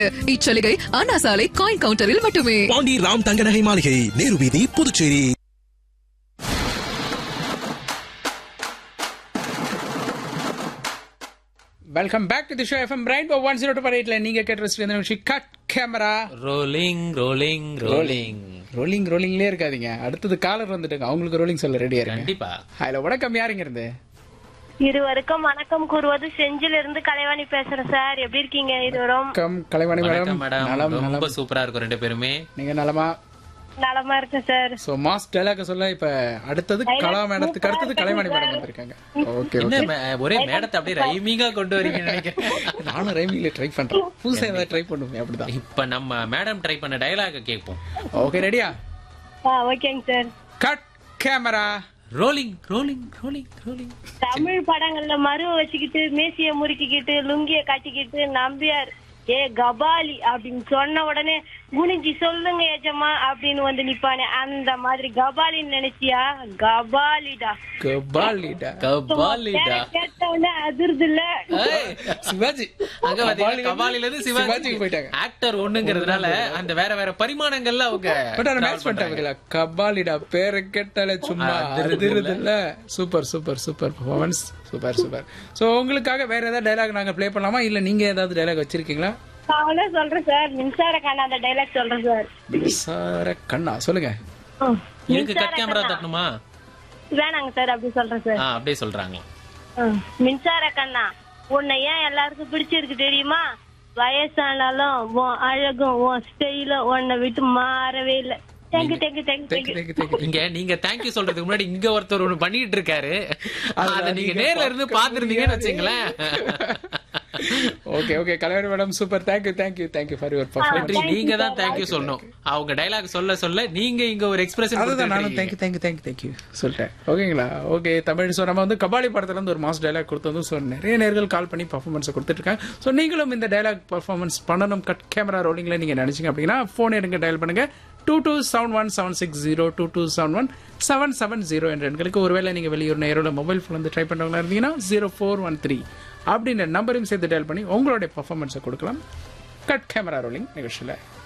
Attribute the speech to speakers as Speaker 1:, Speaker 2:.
Speaker 1: இச்சலுகை அண்ணா சாலை காயின் கவுண்டரில் மட்டுமே
Speaker 2: பாண்டி ராம் தங்க நகை மாளிகை நேரு வீதி Puducherry
Speaker 3: welcome back to the show FM rainbow one zero two எயிட்ல நீங்க கேட்ட நிகழ்ச்சி cut camera
Speaker 4: rolling rolling rolling
Speaker 3: rolling ரோலிங்லேயே இருக்காதீங்க அடுத்தது காலர் வந்துட்டுங்க அவங்களுக்கு ரோலிங் சொல்ல ரெடியா இருங்க
Speaker 4: கண்டிப்பா
Speaker 3: அதுல வணக்கம் யாருங்க இருந்து
Speaker 5: இருவருக்கும் வணக்கம் கூறுவது செஞ்சில இருந்து கலைவாணி பேசுறேன் சார் எப்படி இருக்கீங்க இருவரும்
Speaker 3: வணக்கம் கலைவாணி மேடம்
Speaker 4: வணக்கம் மேடம்
Speaker 3: நலம்
Speaker 4: ரொம்ப
Speaker 3: நலம்
Speaker 4: சூப்பரா இருக்கும் ரெண்டு பேருமே
Speaker 3: நீங்க நலமா
Speaker 5: நலமா இருக்கேன் சார்
Speaker 3: சோ மாஸ் டைலாக சொல்ல இப்ப அடுத்தது கலா மேடத்துக்கு அடுத்தது கலைவாணி மேடம் வந்திருக்காங்க ஓகே
Speaker 4: என்ன
Speaker 3: ஓகே
Speaker 4: மே- ஒரே மேடத்தை அப்படியே ரைமிங்கா கொண்டு வரீங்கன்னு நினைக்கிறேன்
Speaker 3: நானும் ரைமிங்ல ட்ரை பண்றேன் புதுசா ஏதாவது ட்ரை பண்ணுவேன் அப்படிதான்
Speaker 4: இப்ப நம்ம மேடம் ட்ரை பண்ண டயலாக கேட்போம்
Speaker 3: ஓகே ரெடியா
Speaker 5: ஆ ஓகேங்க sir
Speaker 3: cut camera
Speaker 4: rolling rolling rolling rolling
Speaker 5: Tamil படங்கள்ல மருவ வச்சுக்கிட்டு மீசிய முறுக்கிக்கிட்டு லுங்கிய கட்டிக்கிட்டு நம்பியார் ஏ கபாலி அப்படின்னு சொன்ன உடனே குனிஞ்சி சொல்லுங்க ஏஜமா அப்படின்னு வந்து நிப்பானே அந்த மாதிரி கபாலின்னு நினைச்சியா கபாலிடா
Speaker 3: கபாலிடா
Speaker 4: கபாலிடா
Speaker 5: கேட்ட உடனே அதிர்து இல்ல
Speaker 4: ஏய்,
Speaker 3: சிவாஜி
Speaker 4: அங்க பாத்தீங்கன்னா கபாலில இருந்து சிவாஜி
Speaker 3: சிவாஜிக்கு போயிட்டாங்க
Speaker 4: ஆக்டர் ஒண்ணுங்கிறதுனால அந்த வேற வேற பரிமாணங்கள்ல அவங்க
Speaker 3: பட் ஆனா
Speaker 4: travel
Speaker 3: மேட்ச் பண்ணிட்டாங்களா கபாலிடா பேரை கேட்டாலே சும்மா
Speaker 4: அதிருது
Speaker 3: அதிருது இல்ல super super super performance super super so உங்களுக்காக வேற ஏதாவது டைலாக் நாங்க ப்ளே பண்ணலாமா இல்ல நீங்க ஏதாவது டைலாக் வச்சிருக்கீங்களா
Speaker 5: அவனே சொல்றேன் சார் மின்சார கண்ணா அந்த டைலாக் சொல்றேன் சார்
Speaker 3: சார கண்ணா சொல்லுங்க
Speaker 5: ம்.
Speaker 4: இருக்கு கட் கேமரா தட்டணுமா
Speaker 5: வேணாங்க சார் அப்படி சொல்றேன் சார்
Speaker 4: ஆ அப்படியே சொல்றாங்க
Speaker 5: ம். மின்சார கண்ணா உன்னை ஏன் எல்லாருக்கும் பிடிச்சிருக்கு தெரியுமா வயசானாலும் உன் அழகும் உன் ஸ்டைலும் உன்னை விட்டு மாறவே இல்லை thank you thank you thank you
Speaker 3: thank you
Speaker 5: thank you
Speaker 3: thank you thank you
Speaker 4: இங்க நீங்க தேங்க்யூ சொல்றதுக்கு முன்னாடி இங்க ஒருத்தர் ஒண்ணு பண்ணிட்டு இருக்காரு
Speaker 3: அத
Speaker 4: அத நீங்க
Speaker 3: நீங்க
Speaker 4: நேர்ல இருந்து
Speaker 3: பார்க்க
Speaker 4: பாத்துருந்தீங்கன்னு
Speaker 3: முடியாது.
Speaker 4: வச்சுங்களேன்
Speaker 3: okay okay Kalaivani madam super thank you thank you thank you for your
Speaker 4: நன்றி
Speaker 3: பர்ஃபார்மன்ஸ்
Speaker 4: நீங்க தான் தேங்க்யூ சொல்லணும் அவங்க டைலாக் சொல்ல சொல்ல நீங்க இங்க ஒரு எக்ஸ்பிரஷன்
Speaker 3: அதுதான் நானும் தேங்க்யூ தேங்க்யூ தேங்க்யூ தேங்க்யூ சொல்லிட்டேன் ஓகேங்களா ஓகே தமிழ் ஸோ நம்ம வந்து கபாலி படத்துல இருந்து ஒரு மாஸ் டைலாக் கொடுத்ததும் ஸோ நிறைய நேர்கள் கால் பண்ணி பர்ஃபார்மன்ஸ் கொடுத்துட்டு இருக்காங்க ஸோ நீங்களும் இந்த டைலாக் பர்ஃபார்மன்ஸ் பண்ணணும் கட் கேமரா ரோலிங்ல நீங்க நினைச்சீங்க அப்படின்னா ஃபோன் எடுங்க டயல் பண்ணுங்க two two seven one seven six zero two two seven one seven seven zero என்ற எண்களுக்கு ஒருவேளை நீங்க வெளியூர் நேரோட மொபைல் ஃபோன் வந்து ட்ரை பண்றவங்களா இருந்தீங்கன்னா ஜீரோ ஃபோர் ஒன் த்ரீ அப்படின்ற நம்பரையும் சேர்த்து டயல் பண்ணி உங்களுடைய பர்ஃபார்மன்ஸை கொடுக்கலாம் கட் கேமரா ரோலிங் நிகழ்ச்சியில்